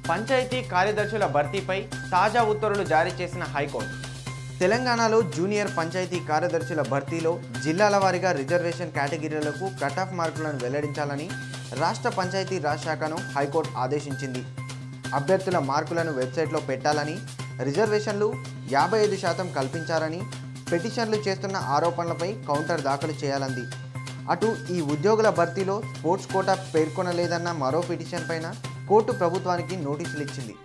పంచాయతీ కార్యదర్శుల భర్తీపై తాజా ఉత్తర్వులు జారీ చేసిన హైకోర్టు తెలంగాణలో జూనియర్ పంచాయతీ కార్యదర్శుల భర్తీలో జిల్లాల వారీగా రిజర్వేషన్ కేటగిరీలకు కట్ ఆఫ్ మార్కులను వెల్లడించాలని రాష్ట్ర పంచాయతీ రాజ్ శాఖను హైకోర్టు ఆదేశించింది అభ్యర్థుల మార్కులను వెబ్సైట్లో పెట్టాలని రిజర్వేషన్లు యాభై ఐదు శాతం కల్పించారని పిటిషన్లు చేస్తున్న ఆరోపణలపై కౌంటర్ దాఖలు చేయాలంది అటు ఈ ఉద్యోగుల భర్తీలో స్పోర్ట్స్ కోటా పేర్కొనలేదన్న మరో పిటిషన్ పైన కోర్టు ప్రభుత్వానికి నోటీసులు ఇచ్చింది